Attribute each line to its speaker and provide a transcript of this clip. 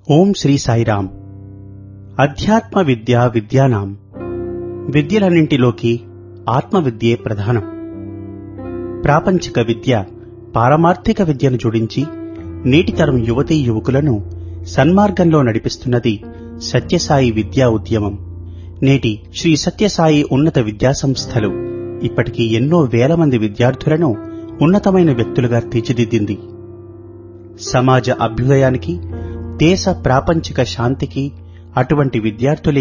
Speaker 1: ఓం శ్రీ సాయిరాం అధ్యాత్మ విద్య విద్యానాం విద్యలన్నింటిలోకి ఆత్మ విద్యే ప్రధానం ప్రాపంచిక విద్య పారమార్థిక విద్యను జోడించి నేటితరం యువతీ యువకులను సన్మార్గంలో నడిపిస్తున్నది సత్యసాయి విద్యా ఉద్యమం నేటి శ్రీ సత్యసాయి ఉన్నత విద్యా సంస్థలు ఇప్పటికీ ఎన్నో వేల మంది విద్యార్థులను ఉన్నతమైన వ్యక్తులుగా తీర్చిదిద్దింది సమాజ అభ్యుదయానికి దేశ ప్రాపంచిక శాంతికి అటువంటి విద్యార్థులే